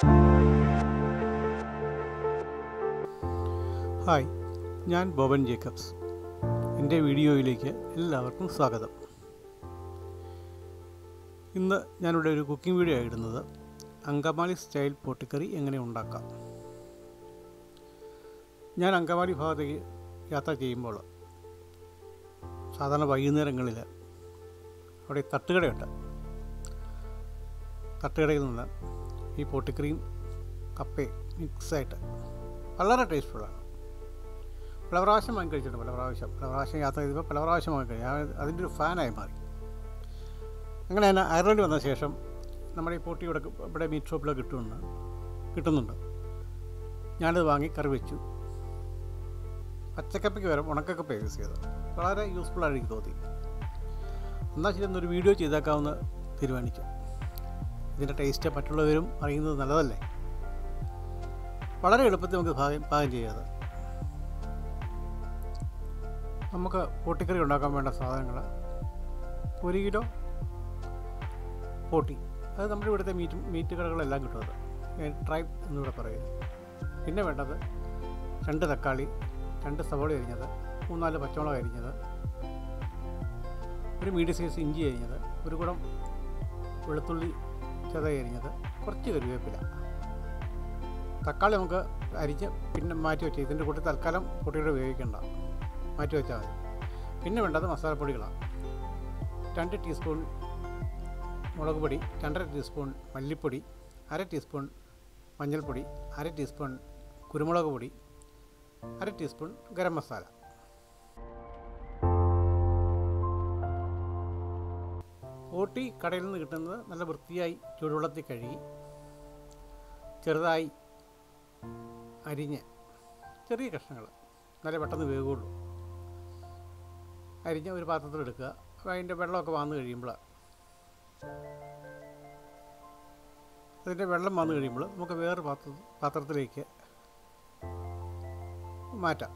hi ഞാൻ Boban Jacobs എൻ്റെ വീഡിയോയിലേക്ക് എല്ലാവർക്കും സ്വാഗതം ഇന്ന് ഞാനിവിടെ ഒരു കുക്കിംഗ് വീഡിയോ ഇടുന്നത് അങ്കമാലി സ്റ്റൈൽ പൊട്ടിക്കറി എങ്ങനെ ഉണ്ടാക്കാം ഞാൻ അങ്കമാലി ഭാഗത്തേക്ക് യാത്ര ചെയ്യുമ്പോൾ സാധാരണ വൈകുന്നേരങ്ങളിൽ അവിടെ തട്ടുകടയുണ്ട് തട്ടുകടയിൽ നിന്ന് ഈ പൊട്ടിക്കറിയും കപ്പയും മിക്സായിട്ട് വളരെ ടേസ്റ്റ്ഫുള്ളാണ് പല പ്രാവശ്യം വാങ്ങി കഴിച്ചിട്ടുണ്ട് പല പ്രാവശ്യം പല പ്രാവശ്യം യാത്ര ചെയ്തപ്പോൾ പല പ്രാവശ്യം വാങ്ങി കഴിച്ചു ഞാൻ അതിൻ്റെ ഒരു ഫാനായി മാറി അങ്ങനെ തന്നെ അയർലൻഡ് വന്ന ശേഷം നമ്മുടെ ഈ പൊട്ടി ഇവിടെ ഇവിടെ മീറ്റ് ഷോപ്പിലൊക്കെ കിട്ടുന്നുണ്ട് കിട്ടുന്നുണ്ട് ഞാനത് വാങ്ങി കറി വെച്ചു പച്ചക്കപ്പയ്ക്ക് വരെ ഉണക്കക്കപ്പ യൂസ് ചെയ്തത് വളരെ യൂസ്ഫുള്ളായിട്ട് എനിക്ക് തോന്നി എന്നാൽ ശരി എന്നൊരു വീഡിയോ ചെയ്തേക്കാമെന്ന് തീരുമാനിച്ചു ഇതിൻ്റെ ടേസ്റ്റ് മറ്റുള്ളവരും അറിയുന്നത് നല്ലതല്ലേ വളരെ എളുപ്പത്തിൽ നമുക്ക് പാകം പാകം ചെയ്യാതെ നമുക്ക് പൊട്ടിക്കറി ഉണ്ടാക്കാൻ വേണ്ട സാധനങ്ങൾ ഒരു കിലോ പൊട്ടി അത് നമ്മുടെ ഇവിടുത്തെ മീറ്റ് മീറ്റ് കടകളെല്ലാം കിട്ടും അത് ട്രൈബ് എന്നിവിടെ പറയും പിന്നെ വേണ്ടത് രണ്ട് തക്കാളി രണ്ട് സവോള അരിഞ്ഞത് മൂന്നാല് പച്ചമുളക് അരിഞ്ഞത് ഒരു മീഡിയം സൈസ് ഇഞ്ചി അരിഞ്ഞത് ഒരു കുടം വെളുത്തുള്ളി ചെതയി അരിഞ്ഞത് കുറച്ച് കറിവേപ്പില തക്കാളി നമുക്ക് അരിച്ച് പിന്നെ മാറ്റി വെച്ച് ഇതിൻ്റെ കൂട്ടി തൽക്കാലം പൊട്ടിയുടെ ഉപയോഗിക്കേണ്ട മാറ്റി വെച്ചാൽ മതി പിന്നെ വേണ്ടത് മസാലപ്പൊടികളാണ് രണ്ട് ടീസ്പൂൺ മുളക് പൊടി രണ്ടര ടീസ്പൂൺ മല്ലിപ്പൊടി അര ടീസ്പൂൺ മഞ്ഞൾപ്പൊടി അര ടീസ്പൂൺ കുരുമുളക് പൊടി അര ടീസ്പൂൺ ഗരം മസാല ഓട്ടി കടയിൽ നിന്ന് കിട്ടുന്നത് നല്ല വൃത്തിയായി ചൂടുവെള്ളത്തിൽ കഴുകി ചെറുതായി അരിഞ്ഞ് ചെറിയ കഷ്ണങ്ങൾ നല്ല പെട്ടെന്ന് വേകുള്ളൂ അരിഞ്ഞ് ഒരു പാത്രത്തിൽ എടുക്കുക അപ്പോൾ അതിൻ്റെ വെള്ളമൊക്കെ വന്നു കഴിയുമ്പോൾ അതിൻ്റെ വെള്ളം വന്നു കഴിയുമ്പോൾ നമുക്ക് വേറെ പാത്ര പാത്രത്തിലേക്ക് മാറ്റാം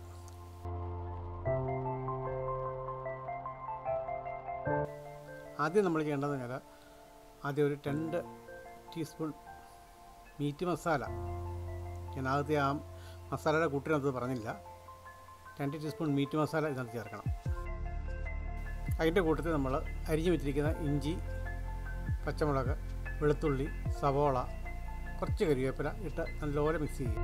ആദ്യം നമ്മൾ ചെയ്യേണ്ടതെന്ന് വെച്ചാൽ ആദ്യം ഒരു രണ്ട് ടീസ്പൂൺ മീറ്റ് മസാല ഞാൻ ആദ്യത്തെ ആ മസാലയുടെ കൂട്ടിനകത്ത് പറഞ്ഞില്ല രണ്ട് ടീസ്പൂൺ മീറ്റ് മസാല ഇതിനകത്ത് ചേർക്കണം അതിൻ്റെ കൂട്ടത്തിൽ നമ്മൾ അരിഞ്ഞു വെച്ചിരിക്കുന്ന ഇഞ്ചി പച്ചമുളക് വെളുത്തുള്ളി സവോള കുറച്ച് കരിവേപ്പില ഇട്ട് നല്ലപോലെ മിക്സ് ചെയ്യും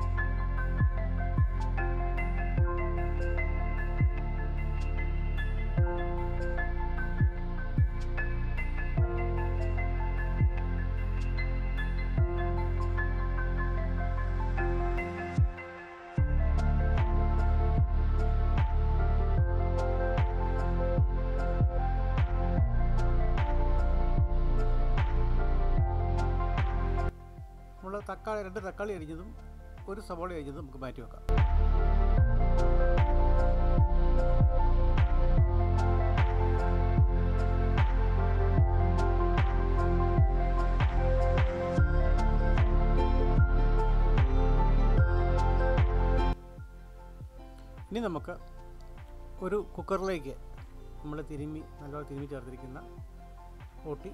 നമ്മൾ തക്കാളി രണ്ട് തക്കാളി അരിഞ്ഞതും ഒരു സവോള അരിഞ്ഞതും നമുക്ക് മാറ്റി വെക്കാം ഇനി നമുക്ക് ഒരു കുക്കറിലേക്ക് നമ്മൾ തിരുമ്മി നല്ലോണം തിരുമ്മി ചേർത്തിരിക്കുന്ന പൊട്ടി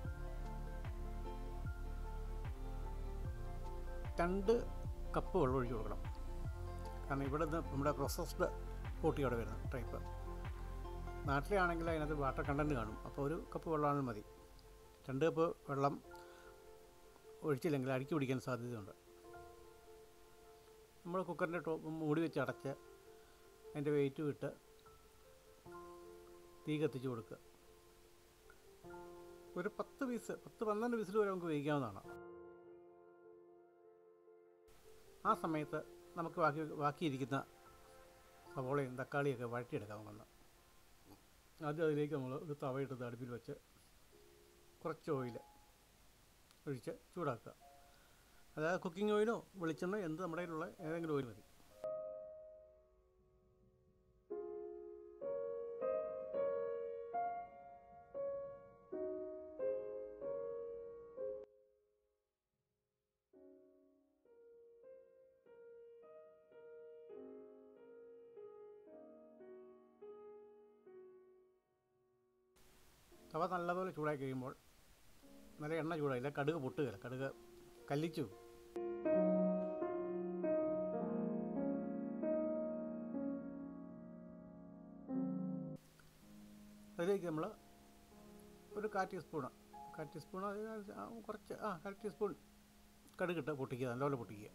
രണ്ട് കപ്പ് വെള്ളം ഒഴിച്ച് കൊടുക്കണം കാരണം ഇവിടെ നിന്ന് നമ്മുടെ പ്രോസസ്ഡ് പൊട്ടിയോടെ വരുന്നത് ടൈപ്പ് നാട്ടിലാണെങ്കിൽ അതിനകത്ത് വാട്ടർ കണ്ടൻറ്റ് കാണും അപ്പോൾ ഒരു കപ്പ് വെള്ളമാണ് മതി രണ്ട് കപ്പ് വെള്ളം ഒഴിച്ചില്ലെങ്കിൽ അടുക്കി പിടിക്കാൻ സാധ്യതയുണ്ട് നമ്മൾ കുക്കറിൻ്റെ ടോപ്പ് മൂടി വെച്ച് അടച്ച് അതിൻ്റെ വെയിറ്റ് വിട്ട് തീ കത്തിച്ച് കൊടുക്കുക ഒരു പത്ത് പീസ് പത്ത് പന്ത്രണ്ട് പീസിൽ വരെ നമുക്ക് വേവിക്കാവുന്നതാണ് ആ സമയത്ത് നമുക്ക് ബാക്കി ബാക്കിയിരിക്കുന്ന സവോളയും തക്കാളിയൊക്കെ വഴറ്റിയെടുക്കാം നമുക്കൊന്ന് ആദ്യം അതിലേക്ക് നമ്മൾ ഒരു തവയിട്ട് അടുപ്പിൽ വെച്ച് കുറച്ച് ഓയിൽ ഒഴിച്ച് ചൂടാക്കുക അതായത് കുക്കിംഗ് ഓയിലോ വെളിച്ചെണ്ണ എന്ത് നമ്മുടെ കയ്യിലുള്ള ഏതെങ്കിലും ഓയിൽ മതി തവ നല്ലപോലെ ചൂടായി കഴിയുമ്പോൾ നല്ല എണ്ണ ചൂടായില്ല കടുക് പൊട്ടുകയില്ല കടുക് കല്ലിച്ചു അതിലേക്ക് നമ്മൾ ഒരു കാ ടീസ്പൂണ് കാ ടീസ്പൂൺ അത് ആ കുറച്ച് ആ കാൽ ടീസ്പൂൺ കടുകിട്ട് പൊട്ടിക്കുക നല്ലപോലെ പൊട്ടിക്കുക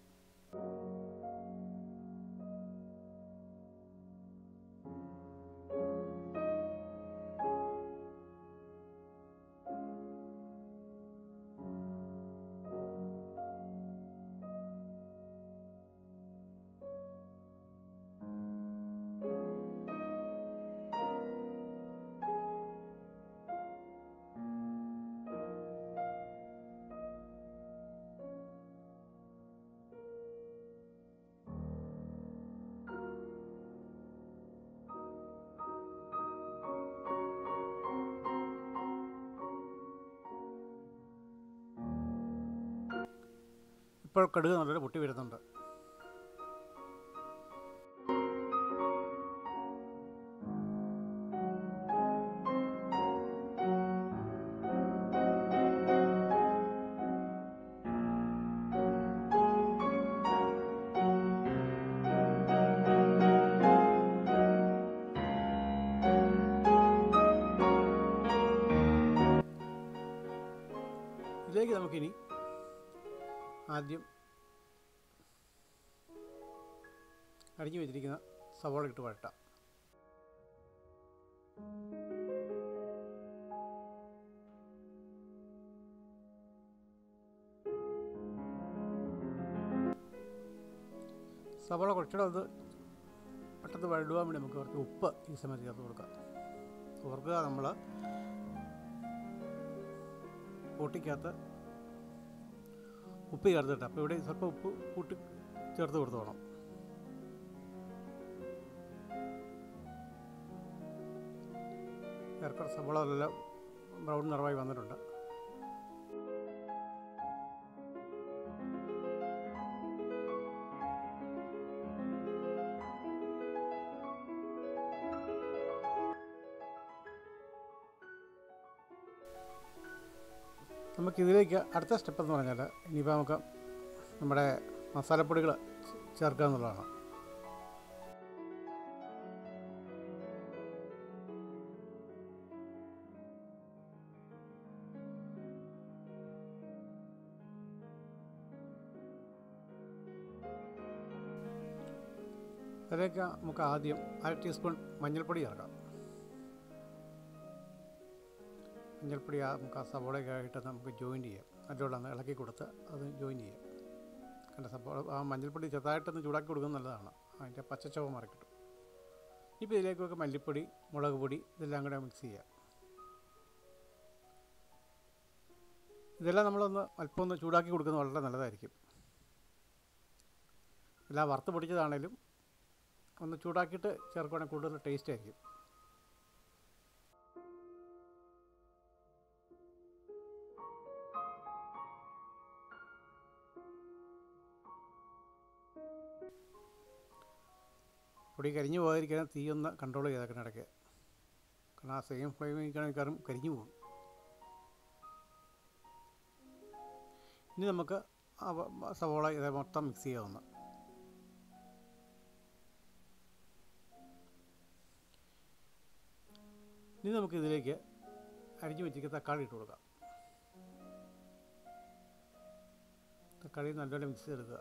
ഇപ്പോൾ കടുക് നല്ലപോലെ പൊട്ടി വരുന്നുണ്ട് ഇതിലേക്ക് നമുക്കിനി ആദ്യം അരിഞ്ഞു വെച്ചിരിക്കുന്ന സവാള ഇട്ട് വഴട്ടാം സവാള കുറച്ചുകൂടെ അത് പെട്ടെന്ന് വഴുടുവാൻ വേണ്ടി നമുക്ക് കുറച്ച് ഉപ്പ് ഈ സമയത്ത് ചേർത്ത് കൊടുക്കാം ഓർക്കുക നമ്മൾ പൊട്ടിക്കകത്ത് ഉപ്പ് ചേർത്തിട്ട് അപ്പോൾ ഇവിടെ സ്വല്പം ഉപ്പ് കൂട്ടി ചേർത്ത് കൊടുത്ത് വേണം ഏർക്കർ സവോള നല്ല ബ്രൗൺ നിറമായി വന്നിട്ടുണ്ട് നമുക്കിതിലേക്ക് അടുത്ത സ്റ്റെപ്പ് എന്ന് പറഞ്ഞാൽ ഇനിയിപ്പോൾ നമുക്ക് നമ്മുടെ മസാലപ്പൊടികൾ ചേർക്കുക എന്നുള്ളതാണ് അതിലേക്ക് നമുക്ക് ആദ്യം അര ടീസ്പൂൺ മഞ്ഞൾപ്പൊടി ചേർക്കാം മഞ്ഞൾപ്പൊടി ആ നമുക്ക് ആ സവോളയൊക്കെ ആയിട്ട് നമുക്ക് ജോയിൻ ചെയ്യാം നല്ലോണം ഒന്ന് ഇളക്കി കൊടുത്ത് അത് ജോയിൻ ചെയ്യാം കണ്ട സവോള ആ മഞ്ഞൾപ്പൊടി ചെറുതായിട്ടൊന്ന് ചൂടാക്കി കൊടുക്കുന്നത് നല്ലതാണ് അതിൻ്റെ പച്ചച്ചവ മാറി കിട്ടും ഇപ്പോൾ ഇതിലേക്കൊക്കെ മല്ലിപ്പൊടി മുളക് പൊടി ഇതെല്ലാം കൂടെ മിക്സ് ചെയ്യാം ഇതെല്ലാം നമ്മളൊന്ന് അല്പം ഒന്ന് ചൂടാക്കി കൊടുക്കുന്നത് വളരെ നല്ലതായിരിക്കും എല്ലാം വറുത്ത് പൊടിച്ചതാണേലും ഒന്ന് ചൂടാക്കിയിട്ട് ചേർക്കുകയാണെങ്കിൽ കൂടുതൽ ടേസ്റ്റ് ആയിരിക്കും പൊടി കരിഞ്ഞു പോകാതിരിക്കാൻ തീ ഒന്ന് കൺട്രോൾ ചെയ്തേക്കണം ഇടയ്ക്ക് കാരണം ആ സെയിം ഫ്ലെയിമിൽ മിക്കവാറും കരിഞ്ഞു പോകും ഇനി നമുക്ക് ആ വ- സവോള ഇത് മൊത്തം മിക്സ് ചെയ്യാവുന്ന ഇനി നമുക്ക് ഇതിലേക്ക് അരിഞ്ഞു വെച്ചിരിക്കുന്ന തക്കാളി ഇട്ട് കൊടുക്കാം തക്കാളി നല്ലപോലെ മിക്സ് ചെയ്തെടുക്കുക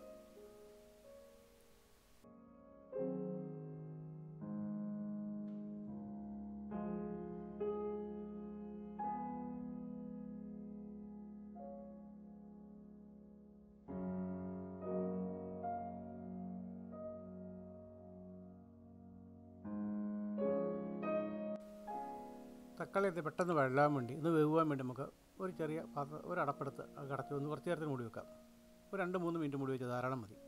തക്കാളി ഇത് പെട്ടെന്ന് വഴലാൻ വേണ്ടി ഒന്ന് വേവാൻ വേണ്ടി നമുക്ക് ഒരു ചെറിയ പാത്രം ഒരു അടപ്പെടുത്ത് അത് അടച്ച് ഒന്ന് കുറച്ച് നേരത്തിന് മൂടി വെക്കാം ഒരു രണ്ട് മൂന്ന് മിനിറ്റ് മൂടി വെച്ചാൽ ധാരാളം മതി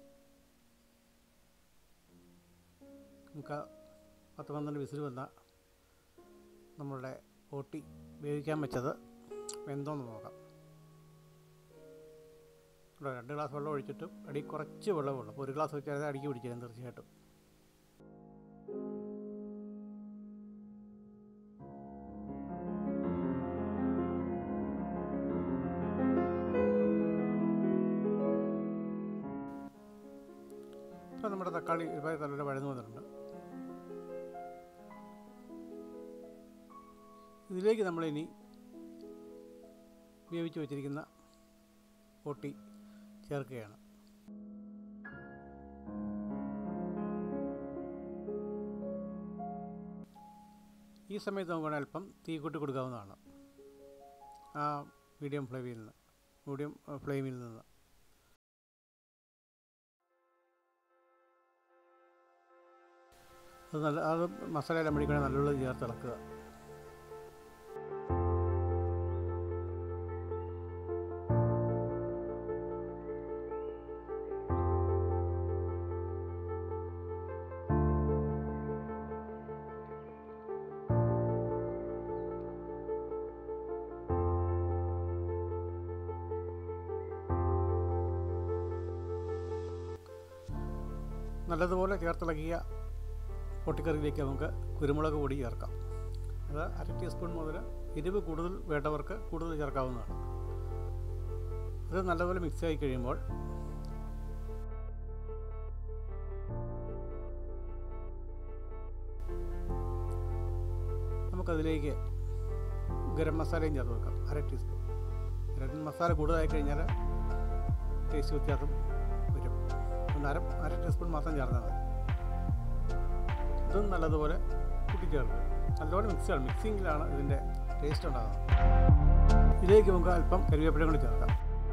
നമുക്ക് ആ പത്ത് പന്ത്രണ്ട് വിസിൽ വന്ന നമ്മളുടെ ഓട്ടി വേവിക്കാൻ വെച്ചത് വെന്തോന്ന് നോക്കാം ഇവിടെ രണ്ട് ഗ്ലാസ് വെള്ളം ഒഴിച്ചിട്ടും അടി കുറച്ച് വെള്ളമുള്ളൂ അപ്പോൾ ഒരു ഗ്ലാസ് വെച്ചാൽ അത് അടിക്ക് പിടിച്ചില്ല തീർച്ചയായിട്ടും നമ്മുടെ തക്കാളി ഒരുപാട് നല്ലപോലെ വഴന്നു വന്നിട്ടുണ്ട് ഇതിലേക്ക് നമ്മളിനി വേവിച്ച് വെച്ചിരിക്കുന്ന പൊട്ടി ചേർക്കുകയാണ് ഈ സമയത്ത് നമുക്ക് വേണേൽ അല്പം തീ കൂട്ടി കൊടുക്കാവുന്നതാണ് ആ മീഡിയം ഫ്ലെയിമിൽ നിന്ന് മീഡിയം ഫ്ലെയിമിൽ നിന്ന് അത് നല്ല അത് മസാലയെല്ലാം പിടിക്കണേ നല്ലോണം ചേർത്ത് ഇളക്കുക നല്ലതുപോലെ ചേർത്തിളക്കിയ പൊട്ടിക്കറിയിലേക്ക് നമുക്ക് കുരുമുളക് പൊടി ചേർക്കാം അത് അര ടീസ്പൂൺ മുതൽ എരിവ് കൂടുതൽ വേണ്ടവർക്ക് കൂടുതൽ ചേർക്കാവുന്നതാണ് അത് നല്ലപോലെ മിക്സ് ആയി കഴിയുമ്പോൾ നമുക്കതിലേക്ക് ഗരം മസാലയും ചേർത്ത് വെക്കാം അര ടീസ്പൂൺ ഗരം മസാല കൂടുതലായി കഴിഞ്ഞാൽ ടേസ്റ്റ് വ്യത്യാസം വരും ഒന്ന് അര അര ടീസ്പൂൺ മാത്രം ചേർത്താൽ മതി ഇതും നല്ലതുപോലെ കൂട്ടിച്ചേർക്കുക നല്ലപോലെ മിക്സ് ചെയ്യണം മിക്സിങ്ങിലാണ് ഇതിൻ്റെ ടേസ്റ്റ് ഉണ്ടാകുന്നത് ഇതിലേക്ക് നമുക്ക് അല്പം കരിവേപ്പില കൂടി ചേർക്കാം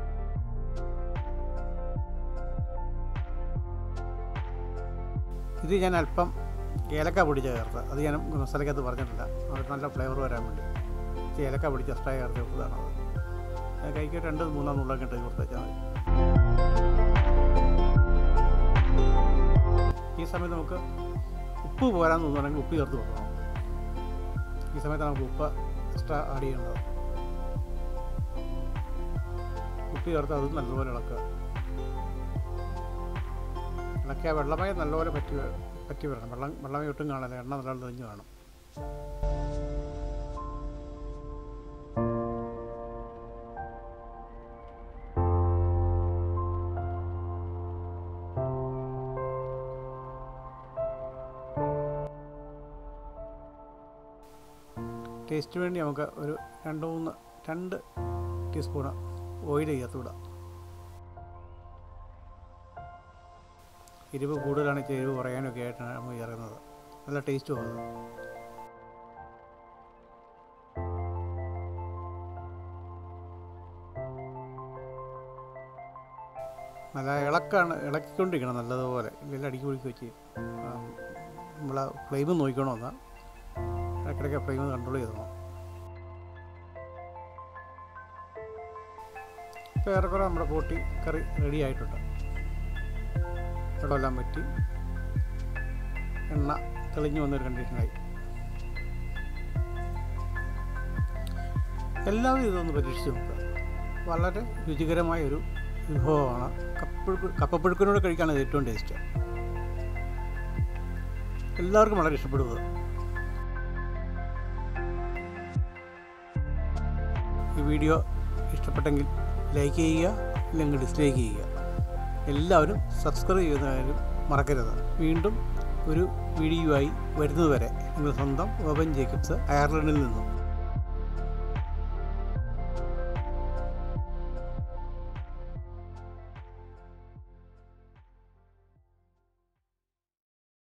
ഇത് ഞാൻ അല്പം ഏലക്ക പൊടിച്ച ചേർത്ത് അത് ഞാൻ മസാലക്കകത്ത് പറഞ്ഞിട്ടില്ല അത് നല്ല ഫ്ലേവർ വരാൻ വേണ്ടി ഇച്ചിരി ഏലക്ക പൊടിച്ച് എക്സ്ട്രാ ചേർത്ത് കൊടുത്തതാണ് അത് കൈക്ക് രണ്ട് മൂന്നോ നുള്ളൊക്കെ ഇട്ട് കൊടുത്ത് വെച്ചാൽ മതി ഈ സമയത്ത് നമുക്ക് ഉപ്പ് പോരാൻ തോന്നുകയാണെങ്കിൽ ഉപ്പ് ചേർത്ത് കൊടുക്കണം ഈ സമയത്ത് നമുക്ക് ഉപ്പ് എക്സ്ട്രാ ആഡ് ചെയ്യേണ്ടത് ഉപ്പ് ചേർത്ത് അത് നല്ലപോലെ ഇളക്കുക ഇളക്കിയ വെള്ളമയം നല്ലപോലെ പറ്റി പറ്റി വരണം വെള്ളം വെള്ളമയം ഒട്ടും കാണില്ല എണ്ണ നല്ലോണം തെളിഞ്ഞ് കാണും ടേസ്റ്റിന് വേണ്ടി നമുക്ക് ഒരു രണ്ട് മൂന്ന് രണ്ട് ടീസ്പൂണ് ഓയിൽ ചേർത്ത് വിടാം എരിവ് കൂടുതലാണ് ഇച്ചിരി എരിവ് കുറയാനൊക്കെ ആയിട്ടാണ് നമ്മൾ ചേർക്കുന്നത് നല്ല ടേസ്റ്റ് തോന്നുന്നത് നല്ല ഇളക്കാണ് ഇളക്കിക്കൊണ്ടിരിക്കണം നല്ലതുപോലെ ഇല്ലെങ്കിൽ അടിക്കി പിടിക്കി വെച്ച് നമ്മൾ ഫ്ലെയിം നോക്കിക്കണമെന്നാൽ ഇടയ്ക്കിടയ്ക്ക് ഫ്ലെയിം കൺട്രോൾ ചെയ്തോണം ഇപ്പോൾ ഏറെക്കുറെ നമ്മുടെ പോട്ടി കറി റെഡി ആയിട്ടുണ്ട് വെള്ളമെല്ലാം പറ്റി എണ്ണ തെളിഞ്ഞു വന്നൊരു കണ്ടീഷനായി എല്ലാവരും ഇതൊന്ന് പരീക്ഷിച്ച് നോക്കുക വളരെ രുചികരമായ ഒരു വിഭവമാണ് കപ്പഴുക്ക് കപ്പപ്പഴുക്കിനോട് കഴിക്കാനാണ് ഏറ്റവും ടേസ്റ്റ് എല്ലാവർക്കും വളരെ ഇഷ്ടപ്പെടുന്നത് ഈ വീഡിയോ ഇഷ്ടപ്പെട്ടെങ്കിൽ ലൈക്ക് ചെയ്യുക അല്ലെങ്കിൽ ഡിസ്ലൈക്ക് ചെയ്യുക എല്ലാവരും സബ്സ്ക്രൈബ് ചെയ്യുന്നതിനും മറക്കരുത് വീണ്ടും ഒരു വീഡിയോ ആയി വരുന്നതുവരെ നിങ്ങൾ സ്വന്തം ഓപ്പൻ ജേക്കബ്സ് അയർലൻഡിൽ നിന്നും